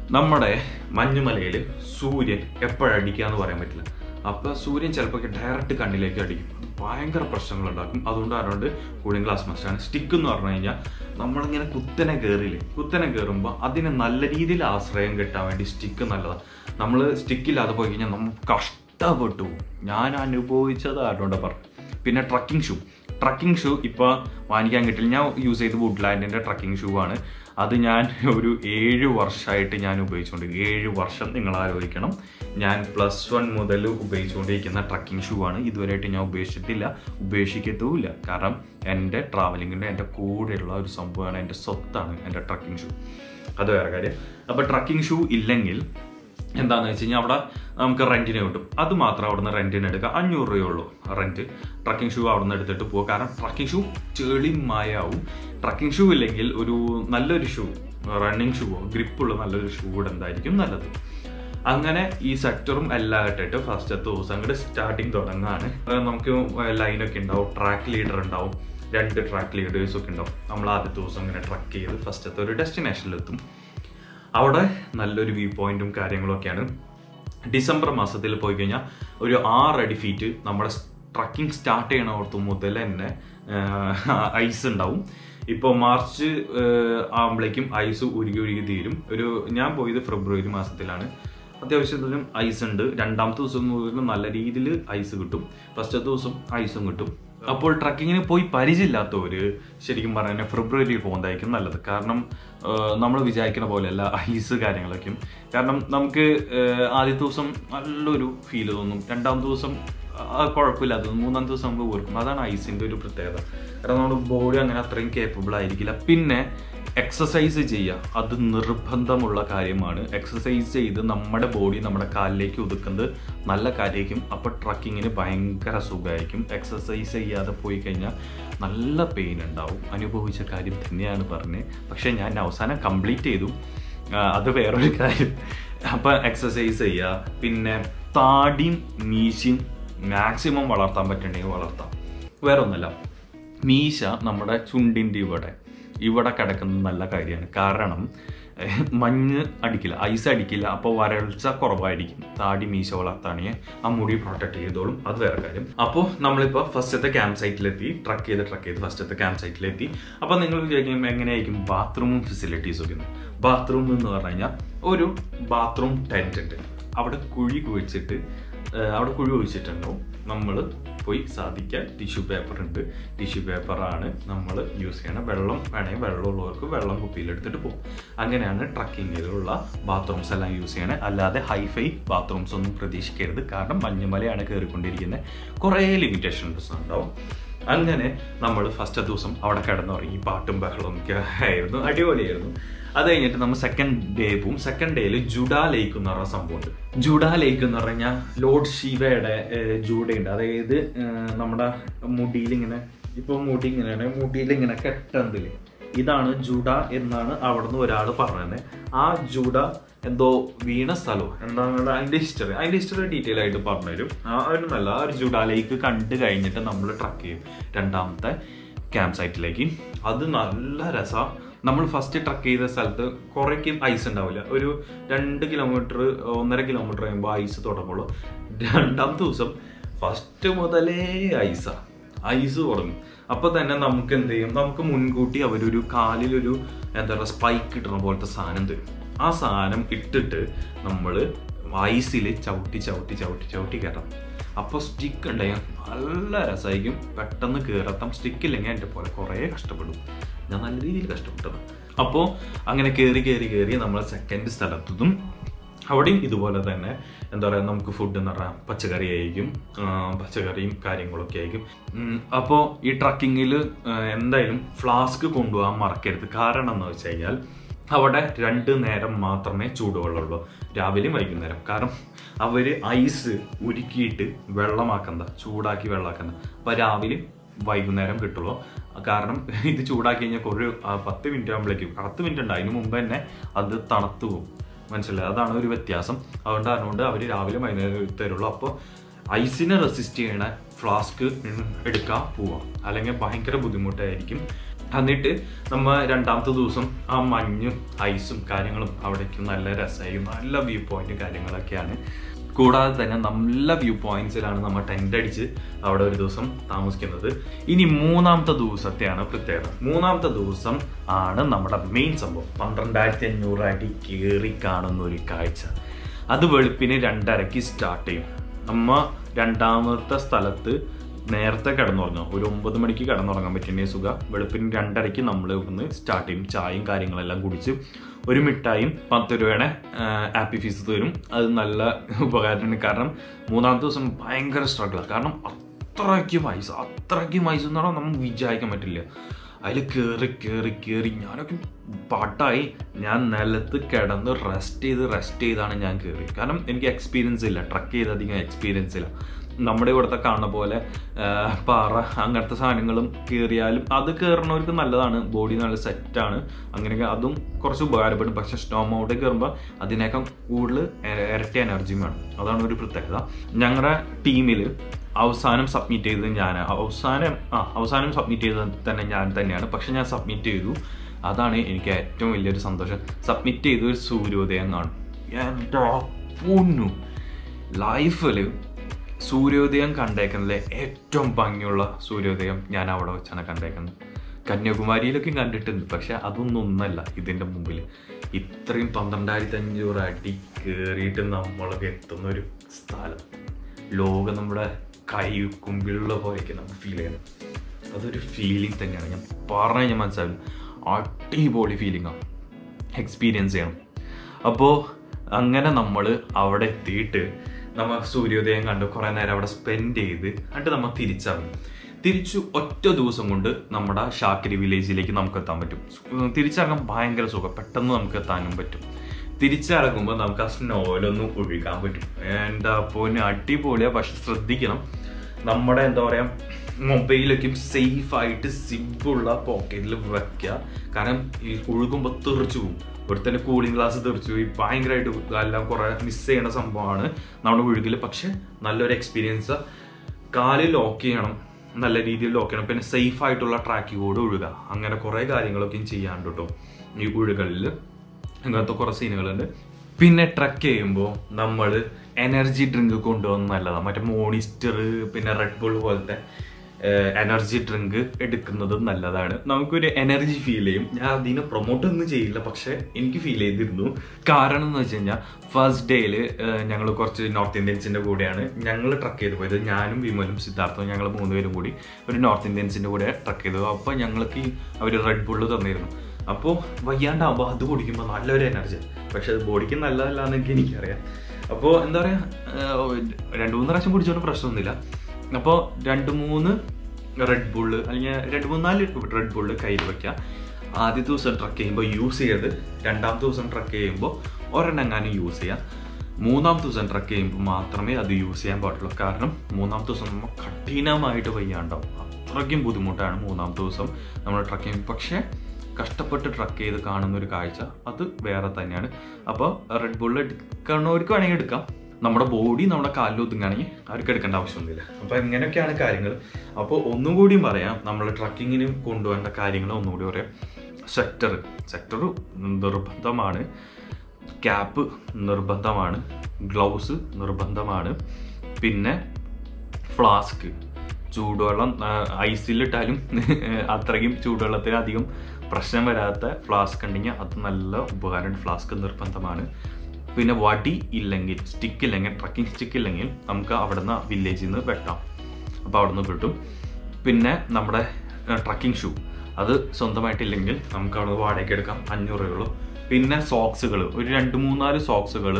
നമ്മുടെ മഞ്ഞുമലയിൽ സൂര്യൻ എപ്പോഴടിക്കാന്ന് പറയാൻ പറ്റില്ല അപ്പൊ സൂര്യൻ ചിലപ്പോൾ ഡയറക്റ്റ് കണ്ണിലേക്ക് അടിക്കും അത് ഭയങ്കര പ്രശ്നങ്ങൾ ഉണ്ടാക്കും അതുകൊണ്ട് അതുകൊണ്ട് കൂളിംഗ് ഗ്ലാസ് മസ്റ്റാണ് സ്റ്റിക്ക് എന്ന് പറഞ്ഞു കഴിഞ്ഞാൽ നമ്മളിങ്ങനെ കുത്തനെ കയറിയില്ലേ കുത്തനെ കയറുമ്പോൾ അതിന് നല്ല രീതിയിൽ ആശ്രയം കിട്ടാൻ വേണ്ടി സ്റ്റിക്ക് നല്ലതാണ് നമ്മൾ സ്റ്റിക്കില്ലാതെ പോയി കഴിഞ്ഞാൽ നമ്മൾ കഷ്ടപ്പെട്ടു പോകും. ഞാൻ അനുഭവിച്ചത് അതുകൊണ്ട് പറഞ്ഞു പിന്നെ ട്രക്കിംഗ് ഷൂ ട്രക്കിംഗ് ഷൂ ഇപ്പോൾ വാങ്ങിക്കാൻ കിട്ടില്ല ഞാൻ യൂസ് ചെയ്ത് വുഡ്ലാൻഡിൻ്റെ ട്രക്കിംഗ് ഷൂ ആണ് അത് ഞാൻ ഒരു ഏഴ് വർഷമായിട്ട് ഞാൻ ഉപയോഗിച്ചുകൊണ്ട് ഏഴ് വർഷം നിങ്ങൾ ആലോചിക്കണം ഞാൻ പ്ലസ് വൺ മുതൽ ഉപയോഗിച്ചുകൊണ്ടിരിക്കുന്ന ട്രക്കിംഗ് ഷൂ ആണ് ഇതുവരെയായിട്ട് ഞാൻ ഉപേക്ഷിച്ചിട്ടില്ല ഉപേക്ഷിക്കത്തുമില്ല കാരണം എൻ്റെ ട്രാവലിങ്ങിൻ്റെ എൻ്റെ കൂടെയുള്ള ഒരു സംഭവമാണ് എൻ്റെ സ്വത്താണ് എൻ്റെ ട്രക്കിംഗ് ഷൂ അത് വേറെ കാര്യം അപ്പോൾ ട്രക്കിംഗ് ഷൂ ഇല്ലെങ്കിൽ എന്താണെന്ന് വെച്ച് കഴിഞ്ഞാൽ അവിടെ നമുക്ക് റെന്റിന് കിട്ടും അത് മാത്രം അവിടെ നിന്ന് റെന്റിന് എടുക്കുക അഞ്ഞൂറ് രൂപയേ ഉള്ളൂ റെന്റ് ട്രക്കിംഗ് ഷൂ അവിടെ നിന്ന് എടുത്തിട്ട് പോകുക കാരണം ട്രക്കിംഗ് ഷൂ ചെളി മായാവും ട്രക്കിംഗ് ഷൂ ഇല്ലെങ്കിൽ ഒരു നല്ലൊരു ഷൂ റണ്ണിങ് ഷൂവോ ഗ്രിപ്പുള്ള നല്ലൊരു ഷൂ എന്തായിരിക്കും നല്ലത് അങ്ങനെ ഈ സെക്ടറും എല്ലാം ഇട്ടിട്ട് ഫസ്റ്റത്തെ ദിവസം അങ്ങോട്ട് സ്റ്റാർട്ടിങ് തുടങ്ങാണ് അത് നമുക്ക് ലൈനൊക്കെ ഉണ്ടാവും ട്രാക്ക് ലീഡർ ഉണ്ടാവും രണ്ട് ട്രാക്ക് ലീഡേഴ്സ് ഒക്കെ ഉണ്ടാവും നമ്മൾ ആദ്യത്തെ ദിവസം ഇങ്ങനെ ട്രക്ക് ചെയ്ത് ഫസ്റ്റത്തെ ഒരു ഡെസ്റ്റിനേഷനിലെത്തും അവിടെ നല്ലൊരു വ്യൂ പോയിന്റും കാര്യങ്ങളൊക്കെയാണ് ഡിസംബർ മാസത്തിൽ പോയി കഴിഞ്ഞാൽ ഒരു ആറടി ഫീറ്റ് നമ്മുടെ ട്രക്കിംഗ് സ്റ്റാർട്ട് ചെയ്യണോർത്ത് മുതൽ തന്നെ ഐസ് ഉണ്ടാവും ഇപ്പോൾ മാർച്ച് ആകുമ്പോഴേക്കും ഐസ് ഉരുകി ഉരുകി തീരും ഒരു ഞാൻ പോയത് ഫെബ്രുവരി മാസത്തിലാണ് അത്യാവശ്യത്തിലും ഐസ് ഉണ്ട് രണ്ടാമത്തെ ദിവസം മുതൽ നല്ല രീതിയിൽ ഐസ് കിട്ടും ഫസ്റ്റത്തെ ദിവസം ഐസും കിട്ടും അപ്പോൾ ട്രക്കിങ്ങിന് പോയി പരിചയമില്ലാത്തവര് ശരിക്കും പറഞ്ഞാൽ ഫെബ്രുവരിയിൽ പോകുന്നതായിരിക്കും നല്ലത് കാരണം നമ്മൾ വിചാരിക്കുന്ന പോലെയല്ല ഐസ് കാര്യങ്ങളൊക്കെയും കാരണം നമുക്ക് ഏഹ്, ആദ്യത്തെ ദിവസം നല്ലൊരു ഫീൽ തോന്നും രണ്ടാമത്തെ ദിവസം ആ കുഴപ്പമില്ലാത്ത തോന്നും മൂന്നാം ദിവസം നമുക്ക് ഓർക്കും അതാണ് ഐസിന്റെ ഒരു പ്രത്യേകത കാരണം നമ്മുടെ ബോഡി അങ്ങനെ അത്രയും കേപ്പബിൾ ആയിരിക്കില്ല പിന്നെ എക്സസൈസ് ചെയ്യുക അത് നിർബന്ധമുള്ള കാര്യമാണ് എക്സസൈസ് ചെയ്ത് നമ്മുടെ ബോഡി നമ്മുടെ കാലിലേക്ക് ഒതുക്കുന്നത് നല്ല കാര്യമായിരിക്കും അപ്പോൾ ട്രക്കിങ്ങിന് ഭയങ്കര സുഖമായിരിക്കും എക്സസൈസ് ചെയ്യാതെ പോയി കഴിഞ്ഞാൽ നല്ല പെയിൻ ഉണ്ടാവും അനുഭവിച്ച കാര്യം തന്നെയാണ് പറഞ്ഞത് പക്ഷേ ഞാൻ അവസാനം കംപ്ലീറ്റ് ചെയ്തു ആ, അത് വേറൊരു കാര്യം അപ്പം എക്സസൈസ് ചെയ്യുക പിന്നെ താടിയും മീശയും മാക്സിമം വളർത്താൻ പറ്റുന്നുണ്ടെങ്കിൽ വളർത്താം വേറെ ഒന്നല്ല മീശ നമ്മുടെ ചുണ്ടിൻ്റെ ഇവിടെ ഇവിടെ കിടക്കുന്നത് നല്ല കാര്യമാണ് കാരണം ഏഹ്, മഞ്ഞ് അടിക്കില്ല ഐസ് അടിക്കില്ല അപ്പോൾ വരൾച്ച കുറവായിരിക്കും താടി മീശ വളർത്താണെങ്കിൽ ആ മുടി പ്രൊട്ടക്ട് ചെയ്തോളും അത് വേറെ കാര്യം അപ്പോൾ നമ്മളിപ്പോൾ ഫസ്റ്റത്തെ ക്യാമ്പ് സൈറ്റിലെത്തി ട്രക്ക് ചെയ്ത് ട്രക്ക് ചെയ്ത് ഫസ്റ്റത്തെ ക്യാമ്പ് സൈറ്റിലെത്തി അപ്പോൾ നിങ്ങൾ വിചാരിക്കും എങ്ങനെയായിരിക്കും ബാത്റൂമും ഫെസിലിറ്റീസും ഒക്കെ ബാത്റൂം എന്ന് പറഞ്ഞു കഴിഞ്ഞാൽ ഒരു ബാത്റൂം ടെൻറ്റ് ഉണ്ട് അവിടെ കുഴി കുഴിച്ചിട്ട് ഏഹ് അവിടെ കുഴി കുഴിച്ചിട്ടുണ്ടാവും നമ്മൾ പോയി സാധിക്കാൻ ടിഷ്യൂ പേപ്പർ ഉണ്ട് ടിഷ്യൂ പേപ്പറാണ് നമ്മൾ യൂസ് ചെയ്യണം വെള്ളം വേണമെങ്കിൽ വെള്ളമുള്ളവർക്ക് വെള്ളം കുപ്പിയിലെടുത്തിട്ട് പോകും അങ്ങനെയാണ് ട്രക്കിങ്ങിലുള്ള ബാത്റൂംസ് എല്ലാം യൂസ് ചെയ്യണത് അല്ലാതെ ഹൈഫൈ ബാത്റൂംസ് ഒന്നും പ്രതീക്ഷിക്കരുത് കാരണം മഞ്ഞുമലയാണ് കയറിക്കൊണ്ടിരിക്കുന്നത് കുറേ ലിമിറ്റേഷൻസ് ഉണ്ടാവും അങ്ങനെ നമ്മൾ ഫസ്റ്റ് ദിവസം അവിടെ കിടന്നുറങ്ങി പാട്ടും ബഹളവും ഒക്കെ ആയിരുന്നു അടിപൊളിയായിരുന്നു അത് കഴിഞ്ഞിട്ട് നമ്മൾ സെക്കൻഡ് ഡേ പോവും സെക്കൻഡ് ഡേയിൽ ജുഡാ ലേക്ക് എന്ന് പറഞ്ഞ സംഭവമുണ്ട് ജുഡാ ലേക്ക് എന്ന് പറഞ്ഞാൽ ലോർഡ് ശിവയുടെ ഏഹ്, ജൂഡയുണ്ട് അതായത് ഏഹ്, നമ്മുടെ മുടിയിൽ ഇങ്ങനെ ഇപ്പൊ മുടി ഇങ്ങനെയാണ് മുടിയിൽ ഇങ്ങനെ കെട്ടന്തില് ഇതാണ് ജുഡ എന്നാണ് അവിടുന്ന് ഒരാൾ പറഞ്ഞത് ആ ജുഡ എന്തോ വീണ സ്ഥലമോ എന്താണ് അതിന്റെ ഹിസ്റ്ററി അതിന്റെ ഹിസ്റ്ററി ഡീറ്റെയിൽ ആയിട്ട് പറഞ്ഞുതരും ആ ഒരു നല്ല ആ ഒരു ജുഡ ലേക്ക് കണ്ടു കഴിഞ്ഞിട്ട് നമ്മൾ ട്രക്ക് ചെയ്യും രണ്ടാമത്തെ ക്യാമ്പ് സൈറ്റിലേക്ക് അത് നല്ല രസ നമ്മൾ ഫസ്റ്റ് ട്രക്ക് ചെയ്ത സ്ഥലത്ത് കുറേക്കും ഐസ് ഉണ്ടാവില്ല ഒരു രണ്ട് കിലോമീറ്റർ ഒന്നര കിലോമീറ്റർ കഴിയുമ്പോൾ ഐസ് തുടങ്ങുള്ളൂ രണ്ടാമത്തെ ദിവസം ഫസ്റ്റ് മുതലേ ഐസാ ഐസ് തുടങ്ങും അപ്പൊ തന്നെ നമുക്ക് എന്ത് ചെയ്യും നമുക്ക് മുൻകൂട്ടി അവരൊരു കാലിലൊരു എന്താ പറയുക സ്പൈക്ക് ഇടുന്ന പോലത്തെ സാധനം തരും ആ സാധനം ഇട്ടിട്ട് നമ്മൾ ഐസിൽ ചവിട്ടി ചവിട്ടി ചവിട്ടി ചവിട്ടി കയറാം അപ്പോൾ സ്റ്റിക്ക് ഉണ്ടെങ്കിൽ നല്ല രസമായിരിക്കും പെട്ടെന്ന് കയറത്താം സ്റ്റിക്ക് ഇല്ലെങ്കിൽ എൻ്റെ പോലെ കുറേ കഷ്ടപ്പെടും ഞാൻ നല്ല രീതിയിൽ കഷ്ടപ്പെട്ടത് അപ്പോൾ അങ്ങനെ കയറി കയറി കയറി നമ്മൾ സെക്കൻഡ് സ്ഥലത്തതും അവിടെയും ഇതുപോലെ തന്നെ എന്താ പറയുക നമുക്ക് ഫുഡ് എന്ന് പറഞ്ഞാൽ പച്ചക്കറി ആയിരിക്കും ആ, പച്ചക്കറിയും കാര്യങ്ങളൊക്കെ ആയിരിക്കും അപ്പോൾ ഈ ട്രക്കിങ്ങിൽ എന്തായാലും ഫ്ലാസ്ക് കൊണ്ടുപോകാൻ മറക്കരുത് കാരണം എന്ന് വെച്ച് കഴിഞ്ഞാൽ അവിടെ രണ്ട് നേരം മാത്രമേ ചൂടുവെള്ളമുള്ളൂ രാവിലെയും വൈകുന്നേരം കാരണം അവര് ഐസ് ഉരുക്കിയിട്ട് വെള്ളമാക്കുന്ന ചൂടാക്കി വെള്ളമാക്കുന്ന അപ്പൊ രാവിലെ വൈകുന്നേരം കിട്ടുള്ളൂ കാരണം ഇത് ചൂടാക്കി കഴിഞ്ഞാൽ ഒരു ആ, പത്ത് മിനിറ്റ് ആകുമ്പോഴേക്കും പത്ത് മിനിറ്റ് ഉണ്ട് അതിന് മുമ്പ് തന്നെ അത് തണുത്തു പോകും മനസ്സിലായി അതാണ് ഒരു വ്യത്യാസം അതുകൊണ്ട് അതുകൊണ്ട് അവർ രാവിലെ വൈകുന്നേരം തരുള്ളൂ അപ്പോൾ ഐസിനെ റെസിസ്റ്റ് ചെയ്യണ ഫ്ലാസ്ക് എടുക്കാൻ പോവാം അല്ലെങ്കിൽ ഭയങ്കര ബുദ്ധിമുട്ടായിരിക്കും എന്നിട്ട് നമ്മ രണ്ടാമത്തെ ദിവസം ആ മഞ്ഞും ഐസും കാര്യങ്ങളും അവിടേക്ക് നല്ല രസമായി നല്ല വ്യൂ പോയിന്റും കാര്യങ്ങളൊക്കെയാണ് കൂടാതെ തന്നെ നല്ല വ്യൂ പോയിന്റ്സിലാണ് നമ്മൾ ടെന്റ് അടിച്ച് അവിടെ ഒരു ദിവസം താമസിക്കുന്നത് ഇനി മൂന്നാമത്തെ ദിവസത്തെയാണ് പ്രത്യേകത മൂന്നാമത്തെ ദിവസം ആണ് നമ്മുടെ മെയിൻ സംഭവം പന്ത്രണ്ടായിരത്തി അഞ്ഞൂറ് അടി കയറി കാണുന്ന ഒരു കാഴ്ച അത് വെളുപ്പിന് രണ്ടരയ്ക്ക് സ്റ്റാർട്ട് ചെയ്യും നമ്മ രണ്ടാമത്തെ സ്ഥലത്ത് നേരത്തെ കിടന്നുറങ്ങും ഒരു ഒമ്പത് മണിക്ക് കിടന്നുറങ്ങാൻ പറ്റുന്ന സുഖ വെളുപ്പിന് രണ്ടരയ്ക്ക് നമ്മൾ ഇവിടുന്ന് സ്റ്റാർട്ട് ചെയ്യും ചായയും കാര്യങ്ങളെല്ലാം കുടിച്ച് ഒരു മിഠായും പത്ത് രൂപയുടെ ആപ്പി ഫീസ് തരും അത് നല്ല ഉപകാരമാണ് കാരണം മൂന്നാമത്തെ ദിവസം ഭയങ്കര സ്ട്രഗിളാണ് കാരണം അത്രയ്ക്ക് പൈസ അത്രയ്ക്ക് പൈസ എന്ന് പറഞ്ഞാൽ നമുക്ക് വിചാരിക്കാൻ പറ്റില്ല അതിൽ കയറി കയറി കയറി ഞാനൊക്കെ പാട്ടായി ഞാൻ നിലത്ത് കിടന്ന് റെസ്റ്റ് ചെയ്ത് റെസ്റ്റ് ചെയ്താണ് ഞാൻ കയറി കാരണം എനിക്ക് എക്സ്പീരിയൻസ് ഇല്ല ട്രക്ക് ചെയ്ത് അധികം എക്സ്പീരിയൻസ് ഇല്ല നമ്മുടെ ഇവിടുത്തെ കാണുന്ന പോലെ ആ, പാറ അങ്ങനത്തെ സാധനങ്ങളും കയറിയാലും അത് കയറുന്നവർക്ക് നല്ലതാണ് ബോഡി നല്ല സെറ്റാണ് അങ്ങനെയൊക്കെ അതും കുറച്ച് ഉപകാരപ്പെടും പക്ഷെ സ്നോ മൗണ്ടിൽ കയറുമ്പോൾ അതിനേക്കാൾ കൂടുതൽ ഇര- ഇരട്ടി എനർജിയും വേണം അതാണ് ഒരു പ്രത്യേകത ഞങ്ങളുടെ ടീമിൽ അവസാനം സബ്മിറ്റ് ചെയ്തത് ഞാൻ അവസാനം ആ അവസാനം സബ്മിറ്റ് ചെയ്തത് തന്നെ ഞാൻ തന്നെയാണ് പക്ഷെ ഞാൻ സബ്മിറ്റ് ചെയ്തു അതാണ് എനിക്ക് ഏറ്റവും വലിയൊരു സന്തോഷം സബ്മിറ്റ് ചെയ്ത ഒരു സൂര്യോദയം കാണും എൻ്റെ പൊന്നു ലൈഫിൽ സൂര്യോദയം കണ്ടേക്കുന്നതിലെ ഏറ്റവും ഭംഗിയുള്ള സൂര്യോദയം ഞാൻ അവിടെ വെച്ചാണ് കണ്ടേക്കുന്നത് കന്യാകുമാരിയിലൊക്കെ കണ്ടിട്ടുണ്ട് പക്ഷെ അതൊന്നും ഒന്നല്ല ഇതിൻ്റെ മുമ്പിൽ ഇത്രയും പന്ത്രണ്ടായിരത്തി അഞ്ഞൂറ് അടി കയറിയിട്ട് നമ്മളൊക്കെ എത്തുന്ന ഒരു സ്ഥലം ലോകം നമ്മുടെ കൈ കുമ്പിലുള്ള പോലെയൊക്കെ നമുക്ക് ഫീൽ ചെയ്യണം അതൊരു ഫീലിംഗ് തന്നെയാണ് ഞാൻ പറഞ്ഞു കഴിഞ്ഞാൽ മനസ്സിലാവില്ല അടിപൊളി ഫീലിംഗാണ് എക്സ്പീരിയൻസ് ചെയ്യണം അപ്പോൾ അങ്ങനെ നമ്മൾ അവിടെ എത്തിയിട്ട് നമ്മൾ സൂര്യോദയം കണ്ട് കുറേ നേരം അവിടെ സ്പെൻഡ് ചെയ്ത് എന്നിട്ട് നമ്മൾ തിരിച്ചറിഞ്ഞു തിരിച്ചു ഒറ്റ ദിവസം കൊണ്ട് നമ്മുടെ ഷാക്കിരി വില്ലേജിലേക്ക് നമുക്ക് എത്താൻ പറ്റും ഉം, തിരിച്ചിറങ്ങാൻ ഭയങ്കര സുഖം പെട്ടെന്ന് നമുക്ക് എത്താനും പറ്റും തിരിച്ചിറങ്ങുമ്പോൾ നമുക്ക് ആ സ്നോയിലൊന്ന് ഒഴുകാൻ പറ്റും എന്താ പോന് അടിപൊളിയാ പക്ഷെ ശ്രദ്ധിക്കണം നമ്മുടെ എന്താ പറയാ മൊബൈലൊക്കെ സേഫ് ആയിട്ട് സിബുള്ള പോക്കറ്റിൽ വെക്കുക കാരണം ഈ ഒഴുകുമ്പോൾ തെറിച്ചു പോകും ഇവിടുത്തെ കൂളിംഗ് ഗ്ലാസ് തെറിച്ചു പോയി ഭയങ്കരമായിട്ട് എല്ലാം കുറെ മിസ് ചെയ്യണ സംഭവമാണ് നമ്മുടെ ഒഴുകിൽ പക്ഷെ നല്ലൊരു എക്സ്പീരിയൻസ് കാല് ലോക്ക് ചെയ്യണം നല്ല രീതിയിൽ ലോക്ക് ചെയ്യണം പിന്നെ സേഫ് ആയിട്ടുള്ള ട്രാക്കിലൂടെ ഒഴുകുക അങ്ങനെ കുറെ കാര്യങ്ങളൊക്കെയും ചെയ്യാണ്ട് കേട്ടോ ഈ ഒഴുകളിൽ അങ്ങനത്തെ കുറെ സീനുകളുണ്ട് പിന്നെ ട്രക്ക് ചെയ്യുമ്പോൾ നമ്മൾ എനർജി ഡ്രിങ്ക് കൊണ്ടുവന്ന് നല്ലതാണ് മറ്റേ മോണിസ്റ്റർ പിന്നെ റെഡ് ബുൾ പോലത്തെ എനർജി ഡ്രിങ്ക് എടുക്കുന്നത് നല്ലതാണ് നമുക്കൊരു എനർജി ഫീൽ ചെയ്യും ഞാൻ അതിനെ പ്രൊമോട്ട് ഒന്നും ചെയ്യില്ല പക്ഷെ എനിക്ക് ഫീൽ ചെയ്തിരുന്നു കാരണം എന്ന് വെച്ച് കഴിഞ്ഞാൽ ഫസ്റ്റ് ഡേയിൽ ഞങ്ങൾ കുറച്ച് നോർത്ത് ഇന്ത്യൻസിന്റെ കൂടെയാണ് ഞങ്ങൾ ട്രക്ക് ചെയ്ത് പോയത് ഞാനും വിമലും സിദ്ധാർത്ഥവും ഞങ്ങൾ മൂന്നുപേരും കൂടി ഒരു നോർത്ത് ഇന്ത്യൻസിന്റെ കൂടെ ട്രക്ക് ചെയ്തു അപ്പോൾ ഞങ്ങൾക്ക് അവർ റെഡ് ബുള്ള് തന്നിരുന്നു അപ്പോൾ വയ്യാണ്ടാകുമ്പോൾ അത് കുടിക്കുമ്പോൾ നല്ലൊരു എനർജി പക്ഷെ അത് ബോഡിക്ക് നല്ലതല്ല എന്നൊക്കെ എനിക്കറിയാം അപ്പോൾ എന്താ പറയുക രണ്ട് മൂന്ന് പ്രാവശ്യം കുടിച്ചോണ്ട് പ്രശ്നമൊന്നുമില്ല അപ്പോൾ രണ്ട് മൂന്ന് റെഡ് ബുള്ള് അല്ലെങ്കിൽ രണ്ട് മൂന്നാല് റെഡ് ബുള്ള് കയ്യിൽ വെക്കുക ആദ്യത്തെ ദിവസം ട്രക്ക് ചെയ്യുമ്പോൾ യൂസ് ചെയ്ത് രണ്ടാമത്തെ ദിവസം ട്രക്ക് ചെയ്യുമ്പോൾ ഒരെണ്ണെങ്ങാനും യൂസ് ചെയ്യാം മൂന്നാമത്തെ ദിവസം ട്രക്ക് ചെയ്യുമ്പോൾ മാത്രമേ അത് യൂസ് ചെയ്യാൻ പാടുള്ളൂ കാരണം മൂന്നാമത്തെ ദിവസം നമ്മൾ കഠിനമായിട്ട് വയ്യാണ്ടാവും അത്രയ്ക്കും ബുദ്ധിമുട്ടാണ് മൂന്നാമത്തെ ദിവസം നമ്മൾ ട്രക്ക് ചെയ്യുമ്പോൾ പക്ഷേ കഷ്ടപ്പെട്ട് ട്രക്ക് ചെയ്ത് കാണുന്ന ഒരു കാഴ്ച അത് വേറെ തന്നെയാണ് അപ്പോൾ റെഡ് ബുള്ള് എടുക്കണവർക്ക് വേണമെങ്കിൽ എടുക്കാം നമ്മുടെ ബോഡി നമ്മുടെ കാലിൽ ഒതുങ്ങുകയാണെങ്കിൽ അവർക്ക് എടുക്കേണ്ട ആവശ്യമൊന്നുമില്ല അപ്പോൾ ഇങ്ങനെയൊക്കെയാണ് കാര്യങ്ങൾ അപ്പോൾ ഒന്നും കൂടിയും പറയാം നമ്മൾ ട്രക്കിങ്ങിന് കൊണ്ടുപോകേണ്ട കാര്യങ്ങൾ ഒന്നുകൂടി പറയാം സെക്ടർ സെക്ടർ നിർബന്ധമാണ് ക്യാപ്പ് നിർബന്ധമാണ് ഗ്ലൗസ് നിർബന്ധമാണ് പിന്നെ ഫ്ലാസ്ക് ചൂടുവെള്ളം ആ, ഐസിലിട്ടാലും അത്രയും ചൂടുവെള്ളത്തിന് അധികം പ്രശ്നം വരാത്ത ഫ്ലാസ്ക് ഉണ്ടെങ്കിൽ അത് നല്ല ഉപകാരമുണ്ട് ഫ്ലാസ്ക് നിർബന്ധമാണ് പിന്നെ വടി ഇല്ലെങ്കിൽ സ്റ്റിക്ക് ഇല്ലെങ്കിൽ ട്രക്കിംഗ് സ്റ്റിക്ക് ഇല്ലെങ്കിൽ നമുക്ക് അവിടെ നിന്ന് വില്ലേജിൽ നിന്ന് വെട്ടാം അപ്പോൾ അവിടെ നിന്ന് കിട്ടും പിന്നെ നമ്മുടെ ട്രക്കിംഗ് ഷൂ അത് സ്വന്തമായിട്ടില്ലെങ്കിൽ നമുക്ക് അവിടെ നിന്ന് വാടകയ്ക്ക് എടുക്കാം അഞ്ഞൂറ് രൂപ ഉള്ളൂ പിന്നെ സോക്സുകൾ ഒരു രണ്ട് മൂന്നാല് സോക്സുകൾ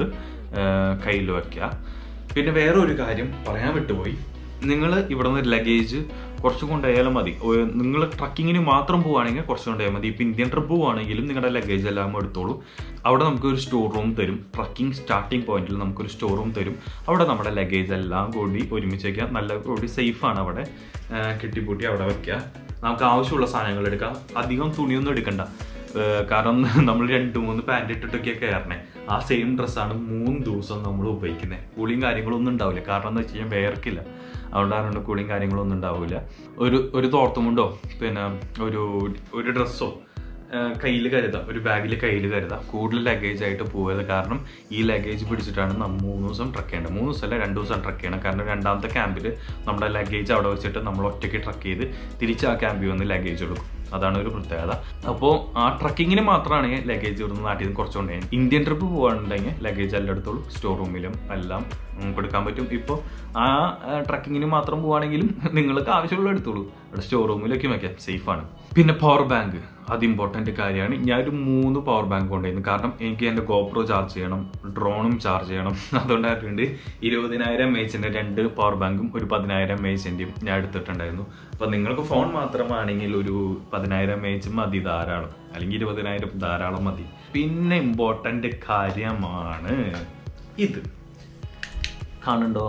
കയ്യിൽ വെക്കുക പിന്നെ വേറെ ഒരു കാര്യം പറയാൻ വിട്ടുപോയി നിങ്ങൾ ഇവിടെ നിന്ന് ലഗേജ് കുറച്ച് കൊണ്ടുപോയാലും മതി നിങ്ങൾ ട്രക്കിങ്ങിന് മാത്രം പോവുകയാണെങ്കിൽ കുറച്ച് കൊണ്ടുപോയാൽ മതി ഇപ്പം ഇന്ത്യൻ ട്രിപ്പ് പോവുകയാണെങ്കിലും നിങ്ങളുടെ ലഗേജ് എല്ലാം എടുത്തോളൂ അവിടെ നമുക്കൊരു സ്റ്റോർ റൂം തരും ട്രക്കിംഗ് സ്റ്റാർട്ടിംഗ് പോയിന്റിൽ നമുക്കൊരു സ്റ്റോർ റൂം തരും അവിടെ നമ്മുടെ ലഗേജ് എല്ലാം കൂടി ഒരുമിച്ച് വയ്ക്കുക നല്ല കൂടി സേഫാണ് അവിടെ ആ, കെട്ടിപ്പൂട്ടി അവിടെ വെക്കുക നമുക്ക് ആവശ്യമുള്ള സാധനങ്ങൾ എടുക്കാം അധികം തുണിയൊന്നും എടുക്കണ്ട ഏഹ് കാരണം നമ്മൾ രണ്ട് മൂന്ന് പാൻറ് ഇട്ടിട്ടൊക്കെ കയറണേ ആ സെയിം ഡ്രസ്സാണ് മൂന്ന് ദിവസം നമ്മൾ ഉപയോഗിക്കുന്നത് കുളിയും കാര്യങ്ങളൊന്നും ഉണ്ടാവില്ല കാരണം എന്താ വെച്ച് കഴിഞ്ഞാൽ വേർക്കില്ല അതുകൊണ്ട് ആരുടെ കൂടെയും കാര്യങ്ങളൊന്നും ഉണ്ടാവില്ല ഒരു ഒരു തോർത്തുമുണ്ടോ പിന്നെ ഒരു ഒരു ഡ്രസ്സോ കയ്യിൽ കരുതാം ഒരു ബാഗിൽ കയ്യിൽ കരുതാം കൂടുതൽ ലഗേജ് ആയിട്ട് പോകരുത് കാരണം ഈ ലഗേജ് പിടിച്ചിട്ടാണ് നമ്മൾ മൂന്ന് ദിവസം ട്രക്ക് ചെയ്യേണ്ടത് മൂന്ന് ദിവസമല്ല രണ്ട് ദിവസം ട്രക്ക് ചെയ്യണം കാരണം രണ്ടാമത്തെ ക്യാമ്പിൽ നമ്മുടെ ലഗേജ് അവിടെ വെച്ചിട്ട് നമ്മൾ ഒറ്റയ്ക്ക് ട്രക്ക് ചെയ്ത് തിരിച്ച് ആ ക്യാമ്പിൽ വന്ന് ലഗേജ് എടുക്കും അതാണ് ഒരു പ്രത്യേകത അപ്പോൾ ആ ട്രക്കിങ്ങിന് മാത്രമാണ് ലഗേജ് ഇവിടുന്ന് നാട്ടിൽ നിന്ന് കുറച്ചുകൊണ്ട് ഇന്ത്യൻ ട്രിപ്പ് പോകുകയാണെന്നുണ്ടെങ്കിൽ ലഗേജ് എല്ലാം എടുത്തോളൂ സ്റ്റോർ റൂമിലും എല്ലാം ഉം, കൊടുക്കാൻ പറ്റും ഇപ്പോൾ ആ ട്രക്കിങ്ങിന് മാത്രം പോവുകയാണെങ്കിലും നിങ്ങൾക്ക് ആവശ്യമുള്ള എടുത്തോളൂ ഇവിടെ സ്റ്റോർ റൂമിലൊക്കെ വയ്ക്കാം സേഫാണ് പിന്നെ പവർ ബാങ്ക് അത് ഇമ്പോർട്ടൻ്റ് കാര്യമാണ് ഞാനൊരു മൂന്ന് പവർ ബാങ്ക് കൊണ്ടുവരുന്നു കാരണം എനിക്ക് എൻ്റെ ഗോപ്രോ ചാർജ് ചെയ്യണം ഡ്രോണും ചാർജ് ചെയ്യണം അതുകൊണ്ടായിട്ടുണ്ട് ഇരുപതിനായിരം എച്ചിൻ്റെ രണ്ട് പവർ ബാങ്കും ഒരു പതിനായിരം എച്ചിൻ്റെയും ഞാൻ എടുത്തിട്ടുണ്ടായിരുന്നു അപ്പോൾ നിങ്ങൾക്ക് ഫോൺ മാത്രമാണെങ്കിൽ ഒരു പതിനായിരം എച്ച് മതി ധാരാളം അല്ലെങ്കിൽ ഇരുപതിനായിരം ധാരാളം മതി പിന്നെ ഇമ്പോർട്ടൻ്റ് കാര്യമാണ് ഇത് കാണുന്നുണ്ടോ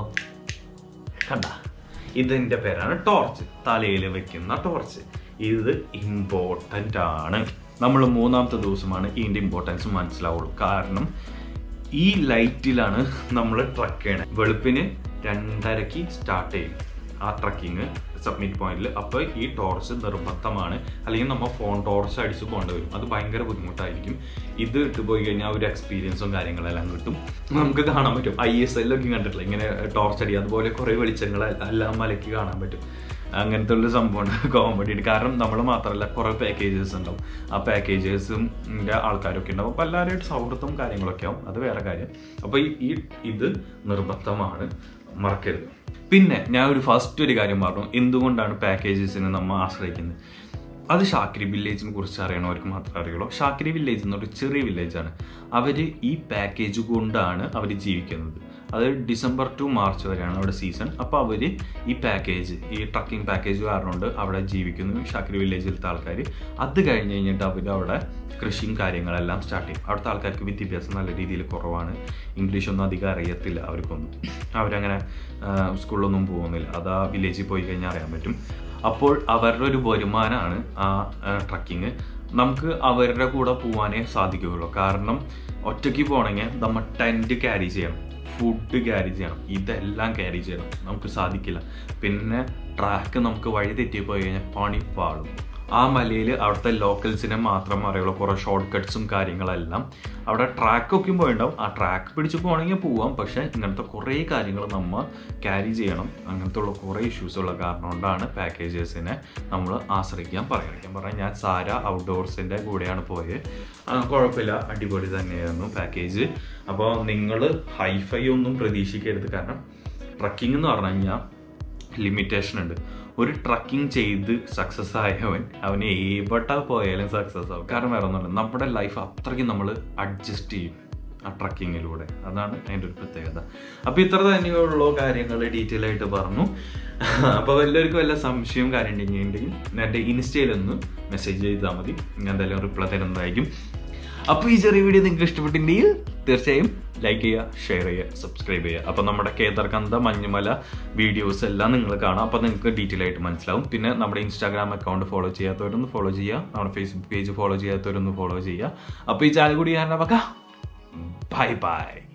കണ്ട ഇതിന്റെ പേരാണ് ടോർച്ച് തലയിൽ വെക്കുന്ന ടോർച്ച് ഇത് ഇമ്പോർട്ടൻ്റ് ആണ് നമ്മൾ മൂന്നാമത്തെ ദിവസമാണ് ഇതിന്റെ ഇമ്പോർട്ടൻസ് മനസ്സിലാവുള്ളൂ കാരണം ഈ ലൈറ്റിലാണ് നമ്മൾ ട്രക്ക് ചെയ്യണത് വെളുപ്പിന് രണ്ടരക്ക് സ്റ്റാർട്ട് ചെയ്യും ആ ട്രക്കിങ് സബ്മിറ്റ് പോയിന്റിൽ അപ്പോൾ ഈ ടോർച്ച് നിർബന്ധമാണ് അല്ലെങ്കിൽ നമ്മൾ ഫോൺ ടോർച്ച് അടിച്ച് കൊണ്ടുവരും അത് ഭയങ്കര ബുദ്ധിമുട്ടായിരിക്കും ഇത് ഇട്ട് പോയി കഴിഞ്ഞാൽ ഒരു എക്സ്പീരിയൻസും കാര്യങ്ങളെല്ലാം കിട്ടും നമുക്ക് കാണാൻ പറ്റും ഐ എസ് എല്ലൊക്കെ കണ്ടിട്ടില്ല ഇങ്ങനെ ടോർച്ച് അടി അതുപോലെ കുറേ വെളിച്ചങ്ങൾ എല്ലാം മലയ്ക്ക് കാണാൻ പറ്റും അങ്ങനത്തെ ഒരു സംഭവമാണ് കോമഡി കാരണം നമ്മൾ മാത്രമല്ല കുറേ പാക്കേജസ് ഉണ്ടാവും ആ പാക്കേജസും ആൾക്കാരൊക്കെ ഉണ്ടാവും അപ്പോൾ എല്ലാവരുമായിട്ട് സൗഹൃദവും കാര്യങ്ങളൊക്കെ ആവും അത് വേറെ കാര്യം അപ്പോൾ ഈ ഈ- ഇത് നിർബന്ധമാണ് മറക്കരുത് പിന്നെ ഞാൻ ഒരു ഫസ്റ്റ് ഒരു കാര്യം പറഞ്ഞു എന്തുകൊണ്ടാണ് പാക്കേജസിനെ നമ്മൾ ആശ്രയിക്കുന്നത് അത് ഷാക്രി വില്ലേജിനെ കുറിച്ച് അറിയണവർക്ക് മാത്രമേ അറിയുള്ളൂ ഷാക്രി വില്ലേജ് എന്നൊരു ചെറിയ വില്ലേജാണ് അവർ ഈ പാക്കേജ് കൊണ്ടാണ് അവർ ജീവിക്കുന്നത് അത് ഡിസംബർ ടു മാർച്ച് വരെയാണ് അവിടെ സീസൺ അപ്പോൾ അവർ ഈ പാക്കേജ് ഈ ട്രക്കിംഗ് പാക്കേജ് കാരണം കൊണ്ട് അവിടെ ജീവിക്കുന്നു ഷാക്രി വില്ലേജിലത്തെ ആൾക്കാർ അത് കഴിഞ്ഞ് കഴിഞ്ഞിട്ട് അവർ അവിടെ കൃഷിയും കാര്യങ്ങളെല്ലാം സ്റ്റാർട്ട് ചെയ്യും അവിടുത്തെ ആൾക്കാർക്ക് വിദ്യാഭ്യാസം നല്ല രീതിയിൽ കുറവാണ് ഇംഗ്ലീഷൊന്നും അധികം അറിയത്തില്ല അവർക്കൊന്നും അവരങ്ങനെ ആ, സ്കൂളിലൊന്നും പോകുന്നില്ല അത് ആ വില്ലേജിൽ പോയി കഴിഞ്ഞാൽ അറിയാൻ പറ്റും അപ്പോൾ അവരുടെ ഒരു വരുമാനമാണ് ആ ട്രക്കിങ് നമുക്ക് അവരുടെ കൂടെ പോകാനേ സാധിക്കുകയുള്ളൂ കാരണം ഒറ്റയ്ക്ക് പോകണമെങ്കിൽ നമ്മൾ ടെൻറ്റ് ക്യാരി ചെയ്യണം ഫുഡ് ക്യാരി ചെയ്യണം ഇതെല്ലാം ക്യാരി ചെയ്യണം നമുക്ക് സാധിക്കില്ല പിന്നെ ട്രാക്ക് നമുക്ക് വഴി തെറ്റി പോയി കഴിഞ്ഞാൽ പണി പാളും ആ മലയിൽ അവിടുത്തെ ലോക്കൽസിനെ മാത്രം അറിയുള്ളൂ കുറേ ഷോർട്ട് കട്ട്സും കാര്യങ്ങളെല്ലാം അവിടെ ട്രാക്ക് ഒക്കെ പോയിണ്ടാവും ആ ട്രാക്ക് പിടിച്ച് പോകണമെങ്കിൽ പോവാം പക്ഷേ ഇങ്ങനത്തെ കുറേ കാര്യങ്ങൾ നമ്മൾ ക്യാരി ചെയ്യണം അങ്ങനത്തെ ഉള്ള കുറേ ഇഷ്യൂസ് ഉള്ള കാരണം കൊണ്ടാണ് പാക്കേജസിനെ നമ്മൾ ആശ്രയിക്കാൻ പറയുന്നത് ഞാൻ പറയാം ഞാൻ സാര ഔട്ട്ഡോർസിൻ്റെ കൂടെയാണ് പോയത് ആ, കുഴപ്പമില്ല അടിപൊളി തന്നെയായിരുന്നു പാക്കേജ് അപ്പോൾ നിങ്ങൾ ഹൈഫൈ ഒന്നും പ്രതീക്ഷിക്കരുത് കാരണം ട്രക്കിംഗ് എന്ന് പറഞ്ഞു കഴിഞ്ഞാൽ ലിമിറ്റേഷൻ ഉണ്ട് ഒരു ട്രക്കിംഗ് ചെയ്ത് സക്സസ് ആയവൻ അവന് എവിടെ പോയാലും സക്സസ് ആവും കാരണം വേറെ ഒന്നുമില്ല നമ്മുടെ ലൈഫ് അത്രയ്ക്ക് നമ്മൾ അഡ്ജസ്റ്റ് ചെയ്യും ആ ട്രക്കിങ്ങിലൂടെ അതാണ് അതിൻ്റെ ഒരു പ്രത്യേകത അപ്പോൾ ഇത്ര തന്നെയുള്ള കാര്യങ്ങൾ ഡീറ്റെയിൽ ആയിട്ട് പറഞ്ഞു അപ്പോൾ എല്ലാവർക്കും വല്ല സംശയവും കാര്യം ഉണ്ടെങ്കിൽ എൻ്റെ ഇൻസ്റ്റയിലൊന്ന് മെസ്സേജ് ചെയ്താൽ മതി ഞാൻ എന്തായാലും റിപ്ലൈ തരുന്നതായിരിക്കും അപ്പോൾ ഈ ചെറിയ വീഡിയോ നിങ്ങൾക്ക് ഇഷ്ടപ്പെട്ടിട്ടുണ്ടെങ്കിൽ തീർച്ചയായും ലൈക്ക് ചെയ്യുക ഷെയർ ചെയ്യുക സബ്സ്ക്രൈബ് ചെയ്യുക അപ്പോൾ നമ്മുടെ കേദർകന്ത മഞ്ഞുമല വീഡിയോസ് എല്ലാം നിങ്ങൾ കാണാം അപ്പോൾ നിങ്ങൾക്ക് ഡീറ്റെയിൽ ആയിട്ട് മനസ്സിലാവും പിന്നെ നമ്മുടെ ഇൻസ്റ്റാഗ്രാം അക്കൗണ്ട് ഫോളോ ചെയ്യാത്തവരൊന്ന് ഫോളോ ചെയ്യുക നമ്മുടെ ഫേസ്ബുക്ക് പേജ് ഫോളോ ചെയ്യാത്തവരൊന്ന് ഫോളോ ചെയ്യുക അപ്പോൾ ഈ ചാനൽ കൂടി ഞാൻ ബൈ ബൈ